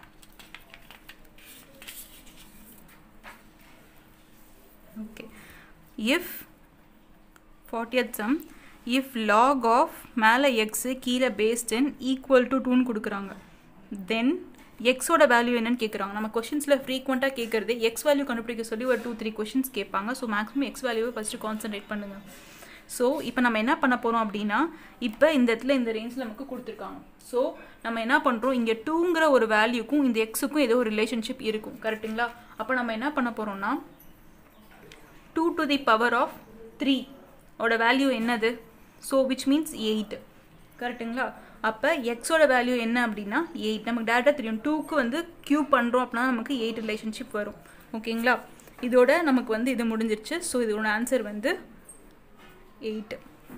okay if 40th sum if log of மேலே எக்ஸு கீழே பேஸ் டென் ஈக்குவல் டு டூன்னு கொடுக்குறாங்க தென் எக்ஸோட வேல்யூ என்னன்னு கேட்குறாங்க நம்ம கொஷின்ஸில் ஃப்ரீக்வெண்ட்டாக கேட்குறது எக்ஸ் வேல்யூ கண்டுபிடிக்க சொல்லி ஒரு டூ த்ரீ கொஷின்ஸ் கேட்பாங்க ஸோ மேக்ஸிமம் எக்ஸ் வேல்யூவை ஃபஸ்ட்டு கான்சன்ட்ரேட் பண்ணுங்கள் ஸோ இப்போ நம்ம என்ன பண்ண போகிறோம் அப்படின்னா இப்போ இந்த இடத்துல இந்த ரேஞ்சில் நமக்கு கொடுத்துருக்காங்க ஸோ நம்ம என்ன பண்ணுறோம் இங்கே டூங்கிற ஒரு வேல்யூக்கும் இந்த எக்ஸுக்கும் ஏதோ ஒரு ரிலேஷன்ஷிப் இருக்கும் கரெக்டுங்களா அப்போ நம்ம என்ன பண்ண போகிறோம்னா two to the power of three ஓட வேல்யூ என்னது ஸோ விச் மீன்ஸ் எயிட் கரெக்டுங்களா அப்போ எக்ஸோட வேல்யூ என்ன அப்படின்னா எயிட் நமக்கு டேரெக்டாக தெரியும் டூக்கு வந்து க்யூ பண்ணுறோம் அப்படின்னா நமக்கு எயிட் ரிலேஷன்ஷிப் வரும் ஓகேங்களா இதோட நமக்கு வந்து இது முடிஞ்சிருச்சு ஸோ இதோட ஆன்சர் வந்து எயிட்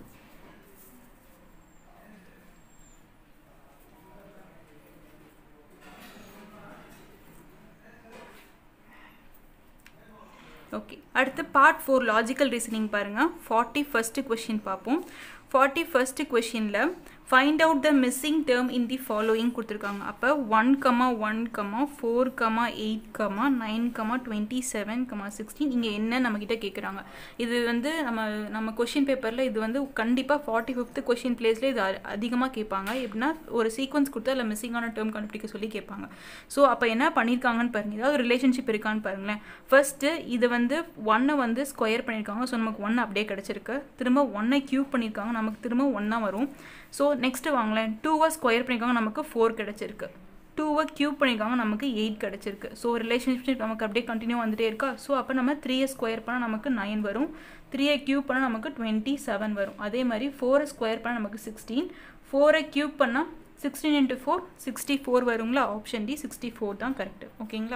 ஓகே அடுத்து பார்ட் ஃபோர் லாஜிக்கல் ரீசனிங் பாருங்கள் ஃபார்ட்டி ஃபஸ்ட்டு கொஷின் பார்ப்போம் ஃபார்ட்டி ஃபஸ்ட்டு கொஷினில் find out the missing term in the following கொடுத்துருக்காங்க அப்போ one comma one comma four comma eight comma nine comma twenty seven comma sixteen இங்கே என்ன நம்மக்கிட்ட கேட்குறாங்க இது வந்து நம்ம நம்ம கொஷின் பேப்பரில் இது வந்து கண்டிப்பாக ஃபார்ட்டி ஃபிஃப்த்து கொஷின் பிளேஸில் இது அதிகமாக கேட்பாங்க எப்படின்னா ஒரு சீக்வன்ஸ் கொடுத்து அதில் மிஸ்ஸிங்கான டேர்ம் கண்டுபிடிக்க சொல்லி கேட்பாங்க ஸோ அப்போ என்ன பண்ணியிருக்காங்கன்னு பாருங்கள் ஏதாவது ரிலேஷன்ஷிப் இருக்கான்னு பாருங்களேன் ஃபர்ஸ்ட்டு இது வந்து ஒன்னை வந்து ஸ்கொயர் பண்ணியிருக்காங்க ஸோ நமக்கு ஒன்று அப்படியே கிடச்சிருக்கு திரும்ப ஒன்னை க்யூப் பண்ணியிருக்காங்க நமக்கு திரும்ப ஒன்றா வரும் ஸோ நெக்ஸ்ட்டு வாங்களேன் டூவை ஸ்கொயர் பண்ணியிருக்காங்க நமக்கு ஃபோர் கிடச்சிருக்கு டூவை க்யூப் பண்ணியிருக்காங்க நமக்கு எயிட் கிடச்சிருக்கு ஸோ ரிலேஷன்ஷிப் நமக்கு அப்படியே கண்டினியூ வந்துட்டே இருக்கா ஸோ அப்போ நம்ம த்ரீயை ஸ்கொயர் பண்ணால் நமக்கு நைன் வரும் த்ரீயை க்யூப் பண்ணால் நமக்கு டுவெண்ட்டி செவன் வரும் அதே மாதிரி ஃபோரை ஸ்கொயர் பண்ணால் நமக்கு சிக்ஸ்டீன் ஃபோரை க்யூப் பண்ணால் sixteen into four sixty four வருங்களா ஆப்ஷன் டி சிக்ஸ்டி ஃபோர் தான் கரெக்டு ஓகேங்களா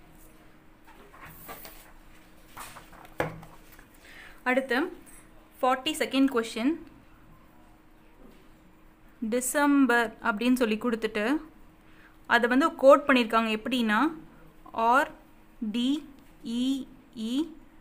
அடுத்து ஃபார்ட்டி செகண்ட் கொஷின் டிசம்பர் அப்படின்னு சொல்லி கொடுத்துட்டு அதை வந்து கோட் பண்ணியிருக்காங்க எப்படின்னா ஆர் டிஇஇ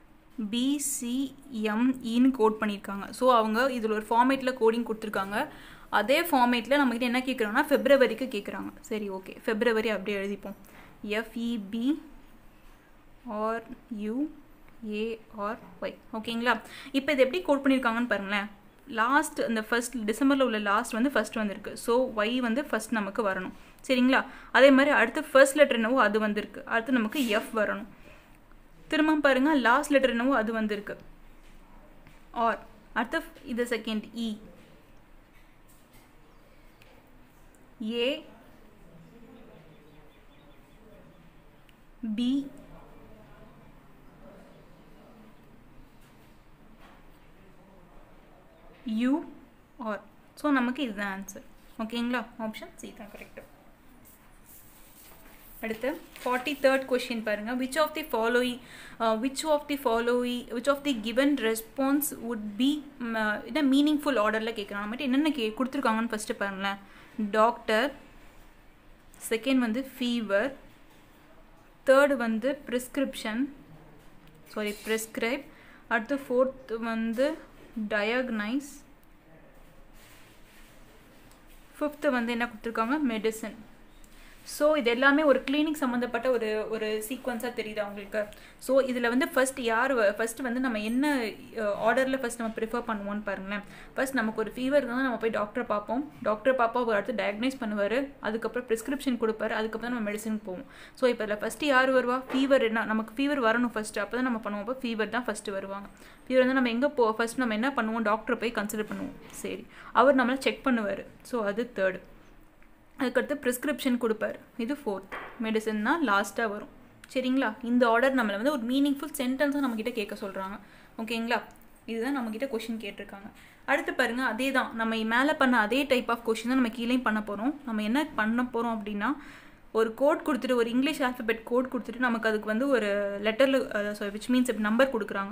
பிசிஎம்இன்னு கோட் பண்ணியிருக்காங்க ஸோ அவங்க இதில் ஒரு ஃபார்மேட்டில் கோடிங் கொடுத்துருக்காங்க அதே ஃபார்மேட்டில் நம்மக்கிட்ட என்ன கேட்குறாங்கன்னா ஃபெப்ரவரிக்கு கேட்குறாங்க சரி ஓகே ஃபெப்ரவரி அப்படியே எழுதிப்போம் FEB R U AR Y ஓகேங்களா இப்போ இது எப்படி கோட் பண்ணியிருக்காங்கன்னு பாருங்களேன் லாஸ்ட் இந்த ஃபர்ஸ்ட் டிசம்பரில் உள்ள லாஸ்ட் வந்து ஃபர்ஸ்ட் வந்திருக்கு ஸோ ஒய் வந்து ஃபர்ஸ்ட் நமக்கு வரணும் சரிங்களா அதே மாதிரி அடுத்து ஃபர்ஸ்ட் லெட்டர் என்னவோ அது வந்திருக்கு அடுத்து நமக்கு எஃப் வரணும் திரும்ப பாருங்கள் லாஸ்ட் லெட்டர் என்னவோ அது வந்திருக்கு ஆர் அடுத்து இது second E A B U R so நமக்கு இதுதான் ஆன்சர் ஓகேங்களா ஆப்ஷன் சி தான் கரெக்டு அடுத்து ஃபார்ட்டி தேர்ட் கொஷின் பாருங்கள் which of the following which of the following which of the given response would be என்ன மீனிங்ஃபுல் ஆர்டரில் கேட்குறாங்க மட்டும் என்னென்ன கே கொடுத்துருக்காங்கன்னு ஃபஸ்ட்டு பாருங்களேன் டாக்டர் செகண்ட் வந்து ஃபீவர் தேர்டு வந்து ப்ரிஸ்கிரிப்ஷன் சாரி ப்ரிஸ்கிரைப் அடுத்து ஃபோர்த் வந்து டயக்னைஸ் ஃபிஃப்த்து வந்து என்ன கொடுத்துருக்காங்க மெடிசன் ஸோ இது எல்லாமே ஒரு கிளினிக் சம்மந்தப்பட்ட ஒரு ஒரு சீக்வன்ஸாக தெரியுது அவங்களுக்கு ஸோ இதில் வந்து ஃபஸ்ட் யார் ஃபஸ்ட்டு வந்து நம்ம என்ன ஆர்டரில் ஃபஸ்ட் நம்ம ப்ரிஃபர் பண்ணுவோம்னு பாருங்களேன் ஃபஸ்ட் நமக்கு ஒரு ஃபீவர் இருந்தால் நம்ம போய் டாக்டரை பார்ப்போம் டாக்டர் பார்ப்போம் அவர் அடுத்து டயக்னைஸ் பண்ணுவார் அதுக்கப்புறம் ப்ரிஸ்கிரிப்ஷன் கொடுப்பாரு அதுக்கப்புறம் நம்ம மெடிசனுக்கு போவோம் ஸோ இப்போ இதில் ஃபஸ்ட்டு யார் வருவா ஃபீவர் என்ன நமக்கு ஃபீவர் வரணும் ஃபஸ்ட்டு அப்போ தான் நம்ம பண்ணுவோம் அப்போ ஃபீவர் தான் ஃபஸ்ட்டு வருவாங்க ஃபீவர் வந்து நம்ம எங்கே போ ஃபஸ்ட் நம்ம என்ன பண்ணுவோம் டாக்டரை போய் கன்சிடர் பண்ணுவோம் சரி அவர் நம்மளை செக் பண்ணுவார் ஸோ அது தேர்டு அதுக்கடுத்து ப்ரிஸ்கிரிப்ஷன் கொடுப்பார் இது ஃபோர்த் மெடிசன் தான் லாஸ்ட்டாக வரும் சரிங்களா இந்த ஆர்டர் நம்மளை வந்து ஒரு மீனிங்ஃபுல் சென்டென்ஸாக நம்மக்கிட்ட கேட்க சொல்கிறாங்க ஓகேங்களா இதுதான் நம்மக்கிட்ட கொஷின் கேட்டிருக்காங்க அடுத்து பாருங்கள் அதே தான் நம்ம மேலே பண்ண அதே டைப் ஆஃப் கொஷின் தான் நம்ம கீழேயும் பண்ண போகிறோம் நம்ம என்ன பண்ண போகிறோம் அப்படின்னா ஒரு கோட் கொடுத்துட்டு ஒரு இங்கிலீஷ் ஆல்ஃபபெட் கோட் கொடுத்துட்டு நமக்கு அதுக்கு வந்து ஒரு லெட்டரில் சாரி விச் மீன்ஸ் நம்பர் கொடுக்குறாங்க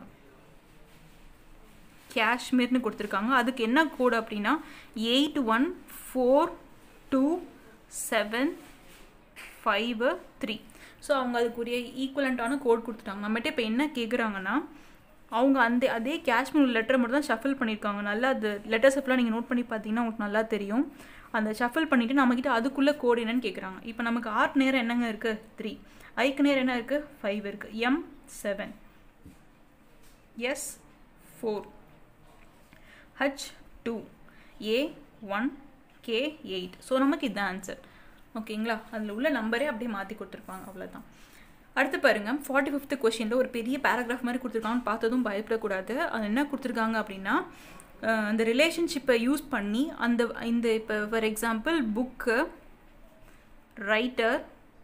காஷ்மீர்னு கொடுத்துருக்காங்க அதுக்கு என்ன கோடு அப்படின்னா eight one four two seven five three so அவங்க அதுக்குரிய ஈக்குவலண்ட்டான கோட் கொடுத்துட்டாங்க நம்மகிட்ட இப்போ என்ன கேட்குறாங்கன்னா அவங்க அந்த அதே காஷ்மீர் லெட்டரை மட்டும் தான் ஷஃபில் பண்ணியிருக்காங்க நல்லா அது லெட்டர்ஸ் எல்லாம் நீங்கள் நோட் பண்ணி பார்த்தீங்கன்னா உங்களுக்கு நல்லா தெரியும் அந்த ஷஃபில் பண்ணிவிட்டு நம்மக்கிட்ட அதுக்குள்ளே கோடு என்னன்னு கேட்குறாங்க இப்போ நமக்கு ஆர்ட் நேரம் என்னங்க இருக்குது த்ரீ ஐக்கு நேரம் என்ன இருக்குது ஃபைவ் இருக்குது M seven S four H two A one K eight so நமக்கு இதுதான் ஆன்சர் ஓகேங்களா அதில் உள்ள நம்பரே அப்படியே மாற்றி கொடுத்துருப்பாங்க அவ்வளோதான் அடுத்து பாருங்கள் ஃபார்ட்டி ஃபிஃப்த் கொஷினில் ஒரு பெரிய பேராகிராஃப் மாதிரி கொடுத்துருக்காங்கன்னு பார்த்ததும் பயப்படக்கூடாது அது என்ன கொடுத்துருக்காங்க அப்படின்னா அந்த ரிலேஷன்ஷிப்பை யூஸ் பண்ணி அந்த இந்த இப்போ for example book writer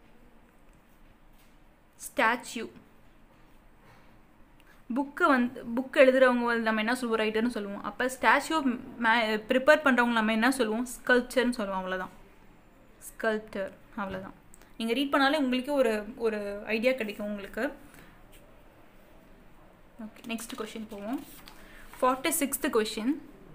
statue book வந்து புக் எழுதுகிறவங்க நம்ம என்ன சொல்லுவோம் ரைட்டர்னு சொல்லுவோம் அப்போ ஸ்டாச்சு மே ப்ரிப்பேர் பண்ணுறவங்க நம்ம என்ன சொல்லுவோம் ஸ்கல்ப்சர்னு சொல்லுவோம் அவ்வளோதான் ஸ்கல்ப்டர் அவ்வளோதான் நீங்கள் ரீட் பண்ணாலே உங்களுக்கே ஒரு ஒரு ஐடியா கிடைக்கும் உங்களுக்கு ஓகே நெக்ஸ்ட் கொஷின் போவோம் forty sixth question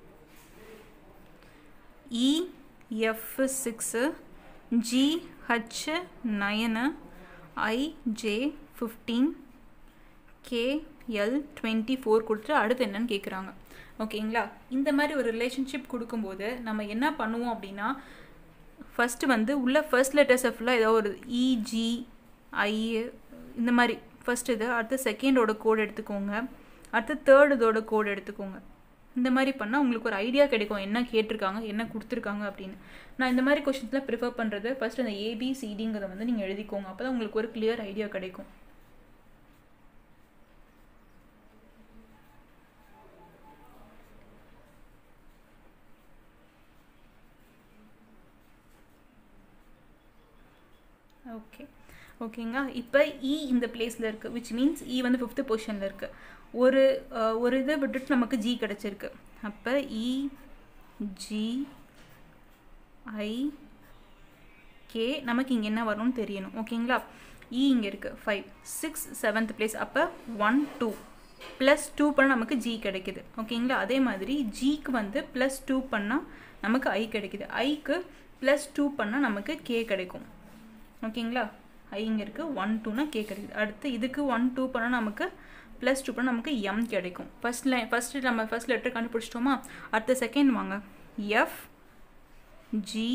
EF six GH nine IJ fifteen KL twenty four கொடுத்துட்டு அடுத்து என்னன்னு கேட்குறாங்க ஓகேங்களா இந்த மாதிரி ஒரு ரிலேஷன்ஷிப் கொடுக்கும்போது நம்ம என்ன பண்ணுவோம் அப்படின்னா ஃபஸ்ட்டு வந்து உள்ள ஃபர்ஸ்ட் லெட்டர்ஸை ஃபுல்லாக ஏதோ ஒரு இஜி ஐ இந்த மாதிரி ஃபஸ்ட் இது அடுத்து செகண்டோட கோடு எடுத்துக்கோங்க அடுத்து தேர்ட் இதோட கோடு எடுத்துக்கோங்க இந்த மாதிரி பண்ணால் உங்களுக்கு ஒரு ஐடியா கிடைக்கும் என்ன கேட்டிருக்காங்க என்ன கொடுத்துருக்காங்க அப்படின்னு நான் இந்த மாதிரி கொஷின்ஸில் ப்ரிஃபர் பண்ணுறது ஃபஸ்ட் அந்த ஏபிசிடிங்கிறத வந்து நீங்கள் எழுதிக்கோங்க அப்போ தான் உங்களுக்கு ஒரு கிளியர் ஐடியா கிடைக்கும் ஓகே ஓகேங்களா இப்போ இ இந்த பிளேஸில் இருக்குது விச் மீன்ஸ் இ வந்து ஃபிஃப்த்து பொசிஷனில் இருக்குது ஒரு ஒரு இதை விட்டுட்டு நமக்கு ஜி கிடச்சிருக்கு அப்போ இ ஜி ஐ கே நமக்கு இங்கே என்ன வரும்னு தெரியணும் ஓகேங்களா இ இங்கே இருக்குது ஃபைவ் சிக்ஸ் செவன்த் பிளேஸ் அப்போ ஒன் டூ ப்ளஸ் டூ பண்ணால் நமக்கு ஜி கிடைக்குது ஓகேங்களா அதே மாதிரி ஜிக்கு வந்து ப்ளஸ் டூ பண்ணால் நமக்கு ஐ கிடைக்குது ஐக்கு ப்ளஸ் டூ பண்ணால் நமக்கு கே கிடைக்கும் ஓகேங்களா ஐ இங்கே இருக்குது ஒன் டூனா கே கிடைக்குது அடுத்து இதுக்கு ஒன் டூ பண்ணால் நமக்கு ப்ளஸ் டூ பண்ணால் நமக்கு எம் கிடைக்கும் ஃபஸ்ட் லைன் ஃபஸ்ட்டு நம்ம ஃபஸ்ட் லெட்டர் கண்டுபிடிச்சிட்டோமா அடுத்த செகண்ட் வாங்க F G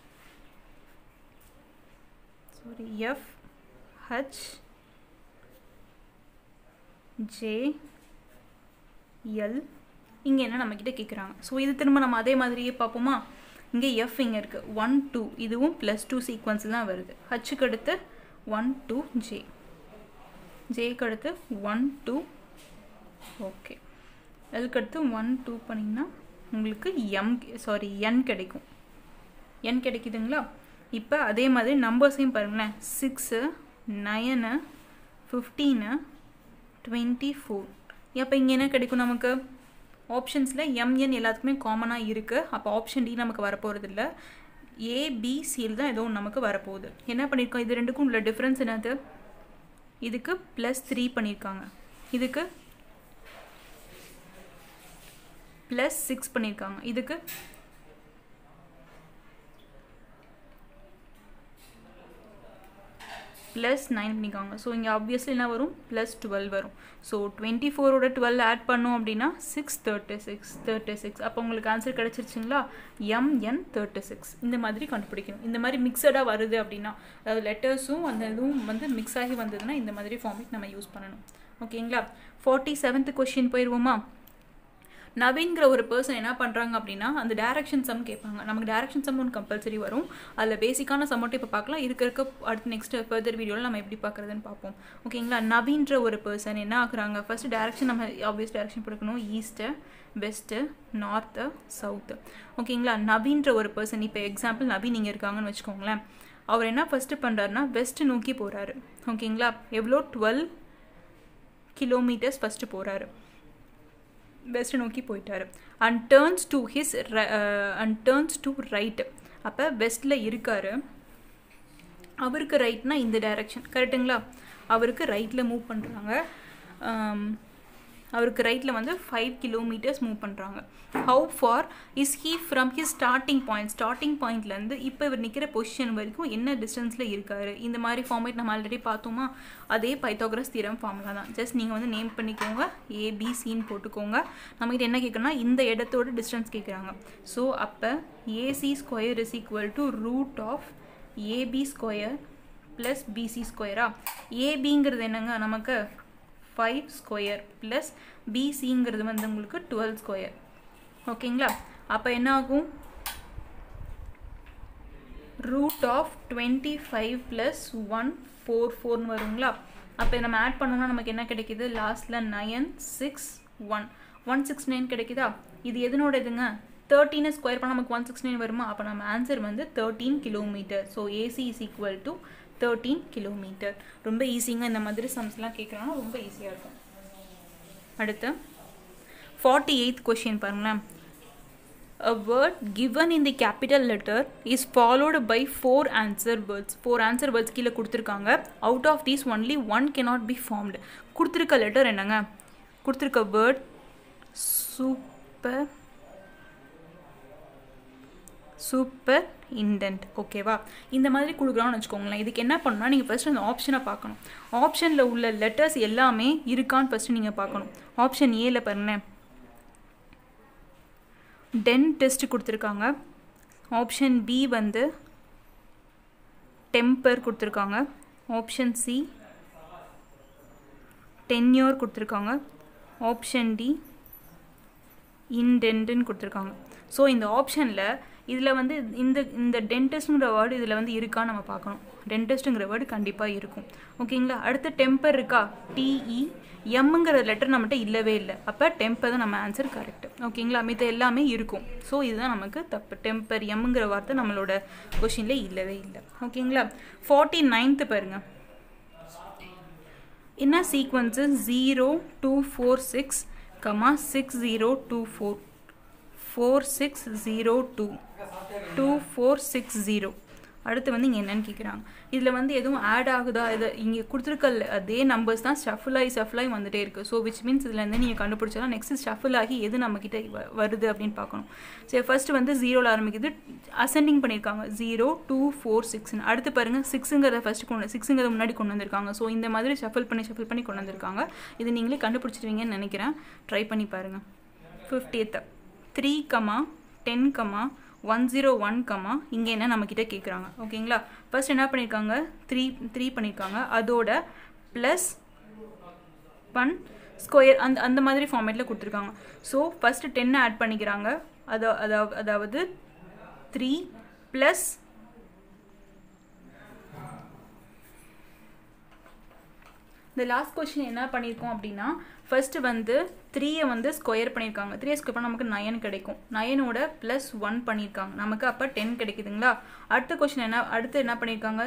sorry F H J L இங்கே என்ன நம்மக்கிட்ட கேட்குறாங்க ஸோ இது திரும்ப நம்ம அதே மாதிரியே பார்ப்போமா இங்கே எஃப் இங்கே இருக்குது ஒன் டூ இதுவும் ப்ளஸ் டூ சீக்வன்ஸ் தான் வருது ஹச்சுக்கு அடுத்து ஒன் டூ ஜே ஜேக்கு அடுத்து ஒன் டூ ஓகே அதுக்கு அடுத்து ஒன் டூ பண்ணிங்கன்னா உங்களுக்கு எம் சாரி என் கிடைக்கும் என் கிடைக்குதுங்களா இப்போ அதே மாதிரி நம்பர்ஸையும் பாருங்களேன் six nine fifteen twenty four அப்போ இங்கே என்ன கிடைக்கும் நமக்கு ஆப்ஷன்ஸில் எம்என் எல்லாத்துக்குமே காமனாக இருக்குது அப்போ ஆப்ஷன் டி நமக்கு வரப்போகிறது இல்லை ஏபிசியில் தான் ஏதோ ஒன்று நமக்கு வரப்போகுது என்ன பண்ணியிருக்கோம் இது ரெண்டுக்கும் உள்ள டிஃப்ரென்ஸ் என்னது இதுக்கு ப்ளஸ் த்ரீ பண்ணியிருக்காங்க இதுக்கு ப்ளஸ் சிக்ஸ் பண்ணியிருக்காங்க இதுக்கு ப்ளஸ் நைன் பண்ணிக்காங்க ஸோ இங்கே ஆப்வியஸ்லி என்ன வரும் ப்ளஸ் டுவெல் வரும் ஸோ டுவெண்ட்டி ஃபோரோட டுவெல் ஆட் பண்ணோம் அப்படின்னா six thirty six thirty six அப்போ உங்களுக்கு ஆன்சர் கிடச்சிருச்சுங்களா எம்என் தேர்ட்டி சிக்ஸ் இந்த மாதிரி கண்டுபிடிக்கணும் இந்த மாதிரி மிக்சடாக வருது அப்படின்னா அதாவது லெட்டர்ஸும் அந்த இதுவும் வந்து மிக்ஸ் ஆகி வந்ததுன்னா இந்த மாதிரி ஃபார்மேட் நம்ம யூஸ் பண்ணணும் ஓகேங்களா ஃபார்ட்டி செவன்த் கொஷின் போயிடுவோமா நவீன்கிற ஒரு பர்சன் என்ன பண்ணுறாங்க அப்படின்னா அந்த டேரக்ஷன் சம் கேட்பாங்க நமக்கு டேரக்ஷன் சம் ஒன்று கம்பல்சரி வரும் அதில் பேசிக்கான சம் மட்டும் இப்போ பார்க்கலாம் இருக்க இருக்க அடுத்து நெக்ஸ்ட் ஃபர்தர் வீடியோவில் நம்ம எப்படி பார்க்குறதுன்னு பார்ப்போம் ஓகேங்களா நவீன்ற ஒரு பர்சன் என்ன ஆகுறாங்க ஃபர்ஸ்ட் டேரக்ஷன் நம்ம ஆப்வியஸ் டேரக்ஷன் கொடுக்கணும் ஈஸ்ட்டு வெஸ்ட்டு நார்த்து சவுத்து ஓகேங்களா நவீன்ற ஒரு பர்சன் இப்போ எக்ஸாம்பிள் நவீன் இங்கே இருக்காங்கன்னு வச்சுக்கோங்களேன் அவர் என்ன ஃபஸ்ட்டு பண்ணுறாருனா வெஸ்ட் நோக்கி போகிறாரு ஓகேங்களா எவ்வளோ டுவெல் கிலோமீட்டர்ஸ் ஃபஸ்ட்டு போகிறாரு வெஸ்ட் நோக்கி போயிட்டாரு and turns to his and turns to right அப்போ வெஸ்ட்டில் இருக்கார் அவருக்கு ரைட்னா இந்த டைரக்ஷன் கரெக்டுங்களா அவருக்கு ரைட்டில் மூவ் பண்ணுறாங்க அவருக்கு ரைட்டில் வந்து ஃபைவ் கிலோமீட்டர்ஸ் மூவ் பண்ணுறாங்க how far is he from his starting point starting பாயிண்ட்லேருந்து இப்போ இவர் நிற்கிற பொசிஷன் வரைக்கும் என்ன டிஸ்டன்ஸில் இருக்கார் இந்த மாதிரி ஃபார்மேட் நம்ம ஆல்ரெடி பார்த்தோமா அதே பைத்தாகிரஸ் தீரம் ஃபார்முலா தான் ஜஸ்ட் நீங்கள் வந்து நேம் பண்ணிக்கோங்க ஏபிசின்னு போட்டுக்கோங்க நம்மகிட்ட என்ன கேட்குறோன்னா இந்த இடத்தோட டிஸ்டன்ஸ் கேட்குறாங்க ஸோ அப்போ AC square is equal to root of AB square plus BC ஸ்கொயரா ஏபிங்கிறது என்னங்க நமக்கு ஃபைவ் ஸ்கொயர் ப்ளஸ் பிசிங்கிறது வந்து உங்களுக்கு டுவெல் ஸ்கொயர் ஓகேங்களா அப்போ என்ன ஆகும் root of twenty five plus one four ஃபோர்னு வருங்களா அப்போ நம்ம ஆட் பண்ணோம்னா நமக்கு என்ன கிடைக்கிது லாஸ்ட்டில் nine six one one six nine கிடைக்குதா இது எதனோட இதுங்க தேர்ட்டீனை ஸ்கொயர் பண்ணால் நமக்கு ஒன் சிக்ஸ் நைன் வருமா அப்போ நம்ம ஆன்சர் வந்து thirteen kilometre so AC is equal to thirteen kilometre ரொம்ப ஈஸிங்க இந்த மாதிரி சம்ஸ்லாம் கேட்குறாங்கன்னா ரொம்ப ஈஸியாக இருக்கும் அடுத்து ஃபார்ட்டி எயித் கொஷின் பாருங்களேன் A word given in the capital letter is followed by four answer words. Four answer words கீழே கொடுத்துருக்காங்க out of these only one cannot be formed. கொடுத்துருக்க லெட்டர் என்னங்க கொடுத்துருக்க வேர்ட் சூப்பர் சூப்பர் இண்டென்ட் ஓகேவா இந்த மாதிரி கொடுக்குறான்னு வச்சுக்கோங்களேன் இதுக்கு என்ன பண்ணணும்னா நீங்கள் ஃபஸ்ட்டு அந்த ஆப்ஷனை பார்க்கணும் ஆப்ஷனில் உள்ள லெட்டர்ஸ் எல்லாமே இருக்கான்னு ஃபஸ்ட்டு நீங்கள் பார்க்கணும் ஆப்ஷன் ஏல பாருங்களேன் டென் டெஸ்ட் கொடுத்துருக்காங்க ஆப்ஷன் பி வந்து டெம்பர் கொடுத்துருக்காங்க ஆப்ஷன் சி டென்யூர் கொடுத்துருக்காங்க ஆப்ஷன் டி இன்டென்ட்னு கொடுத்துருக்காங்க ஸோ இந்த ஆப்ஷனில் இதில் வந்து இந்த இந்த டென்டிஸ்ட்ங்கிற வேர்டு இதில் வந்து இருக்கான்னு நம்ம பார்க்கணும் டென்டிஸ்ட்டுங்கிற வேர்டு கண்டிப்பாக இருக்கும் ஓகேங்களா அடுத்து டெம்பர் இருக்கா டிஇ எம்ங்கிற லெட்டர் நம்மகிட்ட இல்லவே இல்லை அப்போ டெம்பர் தான் நம்ம ஆன்சர் கரெக்ட் ஓகேங்களா மித்த எல்லாமே இருக்கும் ஸோ இதுதான் நமக்கு தப்பு டெம்பர் எம்ங்கிற வார்த்தை நம்மளோட கொஷினில் இல்லவே இல்லை ஓகேங்களா ஃபார்ட்டி நைன்த்து பாருங்க என்ன sequence zero two four six comma six zero two four four six zero two two four six zero அடுத்து வந்து இங்கே என்னன்னு கேட்குறாங்க இதில் வந்து எதுவும் ஆட் ஆகுதா இது இங்கே கொடுத்துருக்க அதே நம்பர்ஸ் தான் ஷஃபிள் ஆகி ஷஃபிள் ஆகி வந்துட்டே இருக்குது ஸோ விச் மீன்ஸ் இதுலேருந்து நீங்கள் கண்டுபிடிச்சலாம் நெக்ஸ்ட் ஷஃபிள் ஆகி எது நம்மக்கிட்ட வ- வருது அப்படின்னு பார்க்கணும் சரி ஃபர்ஸ்ட் வந்து ஜீரோவில் ஆரம்பிக்குது அசெண்டிங் பண்ணியிருக்காங்க ஜீரோ டூ ஃபோர் சிக்ஸ்னு அடுத்து பாருங்கள் சிக்ஸுங்கிறத ஃபஸ்ட்டு கொண்டு சிக்ஸுங்கிறத முன்னாடி கொண்டு வந்திருக்காங்க ஸோ இந்த மாதிரி ஷஃபிள் பண்ணி ஷஃபிள் பண்ணி கொண்டு வந்திருக்காங்க இது நீங்களே கண்டுபிடிச்சிருவீங்கன்னு நினைக்கிறேன் ட்ரை பண்ணி பாருங்கள் fiftieth three comma ten comma one zero one comma இங்கே என்ன நம்மக்கிட்ட கேட்குறாங்க ஓகேங்களா ஃபர்ஸ்ட் என்ன பண்ணியிருக்காங்க த்ரீ த்ரீ பண்ணியிருக்காங்க அதோட ப்ளஸ் ஒன் ஸ்கொயர் அந்த அந்த மாதிரி ஃபார்மேட்டில் கொடுத்துருக்காங்க ஸோ ஃபஸ்ட்டு டென்னை ஆட் பண்ணிக்கிறாங்க அதா அதாவது அதாவது த்ரீ ப்ளஸ் இந்த லாஸ்ட் கொஷின் என்ன பண்ணியிருக்கோம் அப்படின்னா ஃபர்ஸ்ட் வந்து த்ரீயை வந்து ஸ்கொயர் பண்ணியிருக்காங்க த்ரீ ஸ்கொயர் பண்ணால் நமக்கு நயன் கிடைக்கும் நயனோட ப்ளஸ் ஒன் பண்ணியிருக்காங்க நமக்கு அப்போ டென் கிடைக்குதுங்களா அடுத்த கொஷின் என்ன அடுத்து என்ன பண்ணியிருக்காங்க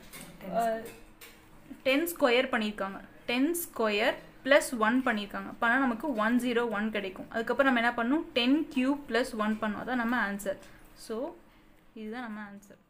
டென் ஸ்கொயர் பண்ணியிருக்காங்க டென் ஸ்கொயர் ப்ளஸ் ஒன் பண்ணியிருக்காங்க பண்ணால் நமக்கு ஒன் ஜீரோ ஒன் கிடைக்கும் அதுக்கப்புறம் நம்ம என்ன பண்ணணும் டென் கியூப் ப்ளஸ் ஒன் பண்ணோம் அதான் நம்ம ஆன்சர் ஸோ இதுதான் நம்ம ஆன்சர்